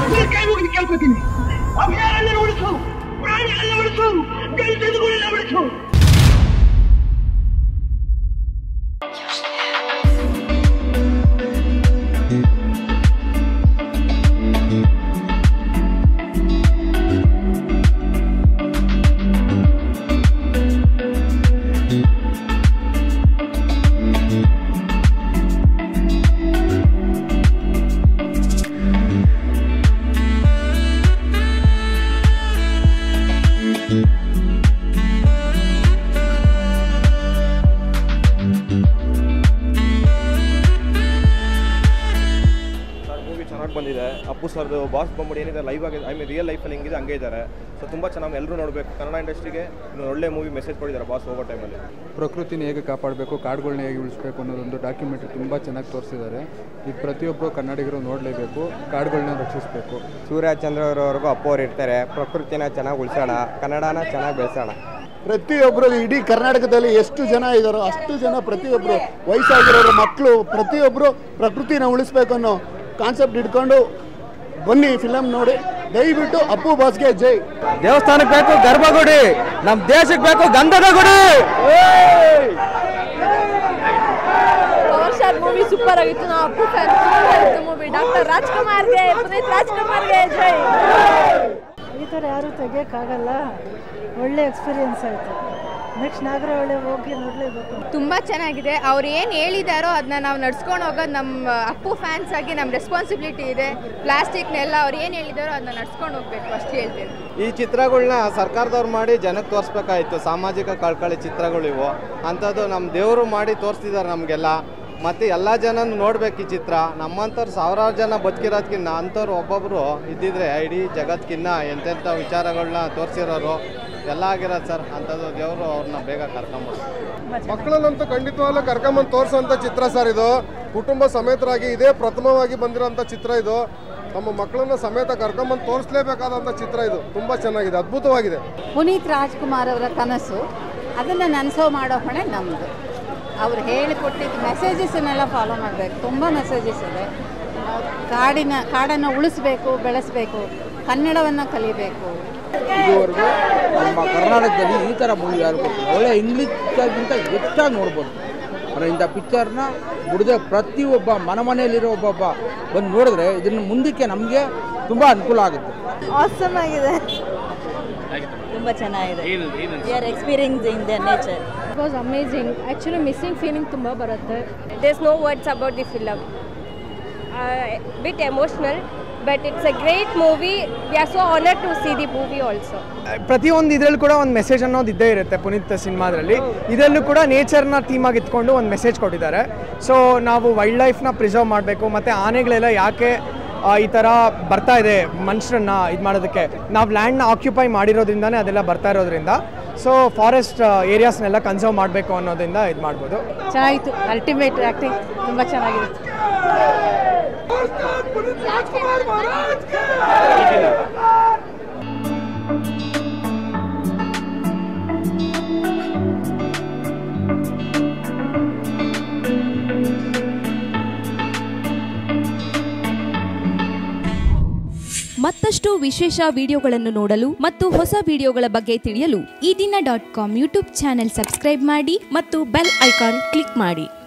ನಿನ್ನ ಕೈ ಮುಗಿದು ಕೇಳ್ಕೊತೀನಿ ಅಭಯಾರಣ್ಯ ಉಳಿಸು ಪ್ರಾಣಿಗಳನ್ನ ಉಳಿಸು ಗಂಟೆದುಗಳನ್ನ ಉಳಿಸು ಸರ್ ಮೂವಿ ಚೆನ್ನಾಗಿ ಬಂದಿದೆ ಅಪ್ಪು ಸರ್ದು ಬಾಸ್ ಬೊಮ್ಮಡಿ ಏನಿದೆ ಲೈವ್ ಆಗಿ ಐ ಮೀನ್ ರಿಯಲ್ ಲೈಫಲ್ಲಿ ಹೆಂಗಿದೆ ಹಂಗೆ ಇದ್ದಾರೆ ಸೊ ತುಂಬ ಚೆನ್ನಾಗಿ ಎಲ್ಲರೂ ನೋಡಬೇಕು ಕನ್ನಡ ಇಂಡಸ್ಟ್ರಿಗೆ ಇನ್ನೊಂದು ಒಳ್ಳೆ ಮೂವಿ ಮೆಸೇಜ್ ಕೊಟ್ಟಿದ್ದಾರೆ ಬಾಸ್ ಓವರ್ ಟೈಮಲ್ಲಿ ಪ್ರಕೃತಿನ ಹೇಗೆ ಕಾಪಾಡಬೇಕು ಕಾಡುಗಳನ್ನ ಹೇಗೆ ಉಳಿಸ್ಬೇಕು ಅನ್ನೋದೊಂದು ಡಾಕ್ಯುಮೆಂಟ್ರಿ ತುಂಬ ಚೆನ್ನಾಗಿ ತೋರಿಸಿದ್ದಾರೆ ಇದು ಪ್ರತಿಯೊಬ್ಬರು ಕನ್ನಡಿಗರು ನೋಡಲೇಬೇಕು ಕಾಡುಗಳನ್ನ ರಕ್ಷಿಸಬೇಕು ಸೂರ್ಯ ಚಂದ್ರವರವರೆಗೂ ಅಪ್ಪು ಅವ್ರು ಇರ್ತಾರೆ ಪ್ರಕೃತಿನ ಚೆನ್ನಾಗಿ ಉಳಿಸೋಣ ಕನ್ನಡನ ಚೆನ್ನಾಗಿ ಬೆಳೆಸೋಣ ಪ್ರತಿಯೊಬ್ಬರು ಇಡೀ ಕರ್ನಾಟಕದಲ್ಲಿ ಎಷ್ಟು ಜನ ಇದ್ದಾರೋ ಅಷ್ಟು ಜನ ಪ್ರತಿಯೊಬ್ಬರು ವಯಸ್ಸಾಗಿರೋರು ಮಕ್ಕಳು ಪ್ರತಿಯೊಬ್ಬರು ಪ್ರಕೃತಿನ ಉಳಿಸ್ಬೇಕು ಅನ್ನೋ ಕಾನ್ಸೆಪ್ಟ್ ಇಟ್ಕೊಂಡು ಬನ್ನಿ ಫಿಲಮ್ ನೋಡಿ ದಯವಿಟ್ಟು ಅಪ್ಪು ಬಾಸ್ಗೆ ಜೈ ದೇವಸ್ಥಾನಕ್ಕೆ ಬೇಕು ಗರ್ಭಗುಡಿ ನಮ್ಮ ದೇಶಕ್ಕೆ ಬೇಕು ಗಂಧದ ಗುಡಿ ಪವರ್ ಸ್ಟಾರ್ ಮೂವಿ ಸೂಪರ್ ಆಗಿತ್ತು ನಾವು ಅಪ್ಪು ಫ್ಯಾನ್ ಸೂಪರ್ ಆಗಿತ್ತು ಮೂವಿ ಡಾಕ್ಟರ್ ರಾಜ್ಕುಮಾರ್ಗೆ ಪುನೀತ್ ರಾಜ್ಕುಮಾರ್ಗೆ ಜೈ ಈ ಥರ ಯಾರೂ ತೆಗಿಯೋಕ್ಕಾಗಲ್ಲ ಒಳ್ಳೆ ಎಕ್ಸ್ಪೀರಿಯನ್ಸ್ ಆಯಿತು ನೆಕ್ಸ್ಟ್ ನಾಗರಹೊಳೆ ಹೋಗಿ ನೋಡಲೇಬೇಕು ತುಂಬ ಚೆನ್ನಾಗಿದೆ ಅವ್ರು ಏನು ಹೇಳಿದಾರೋ ಅದನ್ನ ನಾವು ನಡ್ಸ್ಕೊಂಡು ಹೋಗೋದು ನಮ್ಮ ಅಪ್ಪು ಫ್ಯಾನ್ಸ್ ಆಗಿ ನಮ್ಮ ರೆಸ್ಪಾನ್ಸಿಬಿಲಿಟಿ ಇದೆ ಪ್ಲಾಸ್ಟಿಕ್ನೆಲ್ಲ ಅವ್ರು ಏನು ಹೇಳಿದಾರೋ ಅದನ್ನ ನಡ್ಸ್ಕೊಂಡು ಹೋಗ್ಬೇಕು ಅಷ್ಟು ಹೇಳ್ತೀನಿ ಈ ಚಿತ್ರಗಳನ್ನ ಸರ್ಕಾರದವ್ರು ಮಾಡಿ ಜನಕ್ಕೆ ತೋರಿಸ್ಬೇಕಾಯ್ತು ಸಾಮಾಜಿಕ ಕಳ್ಕಳಿ ಚಿತ್ರಗಳು ಇವು ಅಂಥದ್ದು ನಮ್ಮ ದೇವರು ಮಾಡಿ ತೋರಿಸ್ತಿದ್ದಾರೆ ನಮಗೆಲ್ಲ ಮತ್ತು ಎಲ್ಲ ಜನನೂ ನೋಡ್ಬೇಕು ಈ ಚಿತ್ರ ನಮ್ಮಂಥವ್ರು ಸಾವಿರಾರು ಜನ ಬದುಕಿರೋದ್ಕಿನ್ನ ಅಂಥವ್ರು ಒಬ್ಬೊಬ್ಬರು ಇದ್ದಿದ್ರೆ ಇಡೀ ಜಗತ್ಕಿನ್ನ ಎಂತೆಂಥ ವಿಚಾರಗಳನ್ನ ತೋರಿಸಿರೋರು ಎಲ್ಲ ಆಗಿರೋದು ಸರ್ ಅಂಥದ್ದು ದೇವರು ಅವ್ರನ್ನ ಬೇಗ ಕರ್ಕೊಂಬೋದು ಮಕ್ಕಳನ್ನಂತೂ ಖಂಡಿತವಾಗ್ಲೂ ಕರ್ಕೊಂಬಂದು ತೋರಿಸೋಂಥ ಚಿತ್ರ ಸರ್ ಇದು ಕುಟುಂಬ ಸಮೇತರಾಗಿ ಇದೇ ಪ್ರಥಮವಾಗಿ ಬಂದಿರೋಂಥ ಚಿತ್ರ ಇದು ತಮ್ಮ ಮಕ್ಕಳನ್ನ ಸಮೇತ ಕರ್ಕೊಂಬಂದು ತೋರಿಸ್ಲೇಬೇಕಾದಂಥ ಚಿತ್ರ ಇದು ತುಂಬ ಚೆನ್ನಾಗಿದೆ ಅದ್ಭುತವಾಗಿದೆ ಪುನೀತ್ ರಾಜ್ಕುಮಾರ್ ಅವರ ಕನಸು ಅದನ್ನು ನನಸೋ ಮಾಡೋ ಹೊಣೆ ನಮ್ಮದು ಅವ್ರು ಹೇಳಿಕೊಟ್ಟಿದ್ದ ಮೆಸೇಜಸ್ಸನ್ನೆಲ್ಲ ಫಾಲೋ ಮಾಡಬೇಕು ತುಂಬ ಮೆಸೇಜಸ್ ಇದೆ ಆ, ಕಾಡಿನ ಕಾಡನ್ನು ಉಳಿಸ್ಬೇಕು ಬೆಳೆಸಬೇಕು ಕನ್ನಡವನ್ನು ಕಲಿಬೇಕು ಇದುವರೆಗೂ ನಮ್ಮ ಕರ್ನಾಟಕದಲ್ಲಿ ಈ ಥರ ಮೂವಿ ಯಾರು ಕೊಟ್ಟಿಲ್ಲ ಒಳ್ಳೆ ಇಂಗ್ಲೀಷ್ಗಿಂತ ಹೆಚ್ಚಾಗಿ ನೋಡ್ಬೋದು ಅಂದರೆ ಇಂಥ ಪಿಕ್ಚರ್ನ ಬಿಡದೆ ಪ್ರತಿಯೊಬ್ಬ ಮನೆ ಮನೆಯಲ್ಲಿರೋ ಒಬ್ಬೊಬ್ಬ ಬಂದು ನೋಡಿದ್ರೆ ಇದನ್ನು ಮುಂದಕ್ಕೆ ನಮಗೆ ತುಂಬ ಅನುಕೂಲ ಆಗುತ್ತೆ ಆಸಮ್ ಆಗಿದೆ ತುಂಬ ಚೆನ್ನಾಗಿದೆ we are experience in the nature it was amazing actually missing feeling ತುಂಬ ಬರುತ್ತೆ There's no words about the film. Uh, bit emotional, but it's a great movie. We are so honored to see the movie also. ಪ್ರತಿಯೊಂದು ಇದರಲ್ಲೂ ಕೂಡ ಒಂದು message ಅನ್ನೋದು ಇದ್ದೇ ಇರುತ್ತೆ ಪುನೀತ್ ಸಿನಿಮಾದಲ್ಲಿ ಇದರಲ್ಲೂ ಕೂಡ ನೇಚರ್ನ ಥೀಮಾಗಿ ಇಟ್ಕೊಂಡು ಒಂದು ಮೆಸೇಜ್ ಕೊಟ್ಟಿದ್ದಾರೆ ಸೊ ನಾವು ವೈಲ್ಡ್ ಲೈಫ್ನ ಪ್ರಿಸರ್ವ್ ಮಾಡಬೇಕು ಮತ್ತು ಆನೆಗಳೆಲ್ಲ ಯಾಕೆ ಆ, ಈ ಥರ ಬರ್ತಾ ಇದೆ ಮನುಷ್ಯರನ್ನ ಇದು ಮಾಡೋದಕ್ಕೆ ನಾವು ಲ್ಯಾಂಡ್ನ ಆಕ್ಯುಪೈ ಮಾಡಿರೋದ್ರಿಂದನೇ ಅದೆಲ್ಲ ಬರ್ತಾ ಇರೋದ್ರಿಂದ ಸೊ ಫಾರೆಸ್ಟ್ ಏರಿಯಾಸ್ನೆಲ್ಲ ಕನ್ಸರ್ವ್ ಮಾಡಬೇಕು ಅನ್ನೋದ್ರಿಂದ ಇದು ಮಾಡ್ಬೋದು ಚೆನ್ನಾಗಿತ್ತು ಅಲ್ಟಿಮೇಟ್ ಆ್ಯಕ್ಟಿಂಗ್ ತುಂಬ ಚೆನ್ನಾಗಿದೆ ಮತ್ತಷ್ಟು ವಿಶೇಷ ವಿಡಿಯೋಗಳನ್ನು ನೋಡಲು ಮತ್ತು ಹೊಸ ವಿಡಿಯೋಗಳ ಬಗ್ಗೆ ತಿಳಿಯಲು ಈ ದಿನ dot com YouTube channel subscribe ಮಾಡಿ ಮತ್ತು ಬೆಲ್ ಐಕಾನ್ ಕ್ಲಿಕ್ ಮಾಡಿ